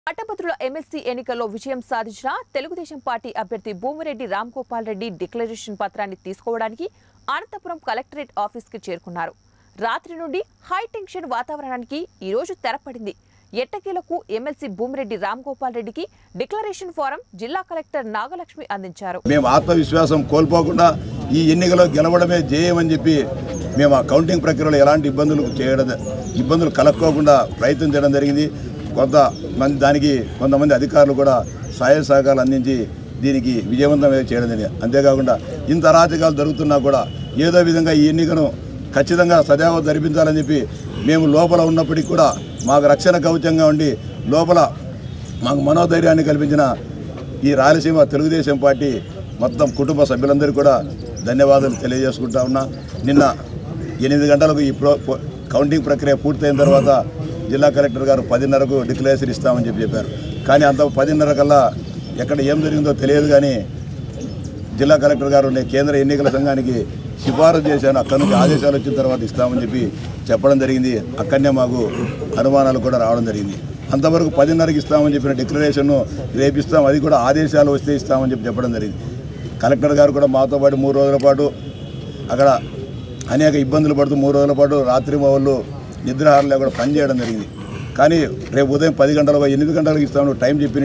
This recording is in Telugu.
పట్టభద్రుల ఎమ్మెల్సీ ఎన్నికల్లో విజయం సాధించిన తెలుగుదేశం పార్టీ అభ్యర్థి భూమిరెడ్డి రామ్ గోపాల్ రెడ్డి డిక్లరేషన్ పత్రాన్ని తీసుకోవడానికి అనంతపురం కలెక్టరేట్ ఆఫీస్కి చేరుకున్నారు రాత్రి నుండి హై టెన్షన్ వాతావరణానికి ఈ రోజు తెరపడింది ఎట్టకేలకు ఎమ్మెల్సీ భూమిరెడ్డి రామ్ గోపాల్ రెడ్డికి డిక్లరేషన్ ఫారం జిల్లా కలెక్టర్ నాగలక్ష్మి అందించారు మేము ఆత్మవిశ్వాసం కోల్పోకుండా ఈ ఎన్నికలో గెలవడమే జేయమని చెప్పి మేము ఆ కౌంటింగ్ ప్రక్రియలో ఎలాంటి ఇబ్బందులు చేయడం ఇబ్బందులు కలక్కోకుండా ప్రయత్నం చేయడం జరిగింది కొంత మంది దానికి కొంతమంది అధికారులు కూడా సహాయ సహకారాలు అందించి దీనికి విజయవంతం చేయడం జరిగింది అంతేకాకుండా ఇంత అరాచకాలు జరుగుతున్నా కూడా ఏదో విధంగా ఈ ఎన్నికను ఖచ్చితంగా సజావ జరిపించాలని చెప్పి మేము లోపల ఉన్నప్పటికీ కూడా మాకు రక్షణ కవచంగా ఉండి లోపల మాకు మనోధైర్యాన్ని కల్పించిన ఈ రాయలసీమ తెలుగుదేశం పార్టీ మొత్తం కుటుంబ సభ్యులందరికీ కూడా ధన్యవాదాలు తెలియజేసుకుంటా ఉన్నా నిన్న ఎనిమిది గంటలకు ఈ ప్రో పో- కౌంటింగ్ ప్రక్రియ పూర్తయిన తర్వాత జిల్లా కలెక్టర్ గారు పదిన్నరకు డిక్లరేషన్ ఇస్తామని చెప్పి చెప్పారు కానీ అంత పదిన్నర కల్లా ఎక్కడ ఏం జరిగిందో తెలియదు కానీ జిల్లా కలెక్టర్ గారు నేను కేంద్ర ఎన్నికల సంఘానికి సిఫారసు చేశాను అక్కడి నుంచి ఆదేశాలు వచ్చిన తర్వాత ఇస్తామని చెప్పి చెప్పడం జరిగింది అక్కడనే మాకు అనుమానాలు కూడా రావడం జరిగింది అంతవరకు పదిన్నరకి ఇస్తామని చెప్పిన డిక్లరేషన్ను రేపు ఇస్తాం అది కూడా ఆదేశాలు వస్తే ఇస్తామని చెప్పి చెప్పడం జరిగింది కలెక్టర్ గారు కూడా మాతో పాటు మూడు రోజుల పాటు అక్కడ అనేక ఇబ్బందులు పడుతూ మూడు రోజుల పాటు రాత్రి వాళ్ళు నిద్రాహారం లేకుండా పనిచేయడం జరిగింది కానీ రేపు ఉదయం పది గంటలకు ఎనిమిది గంటలకు ఇస్తామని టైం చెప్పి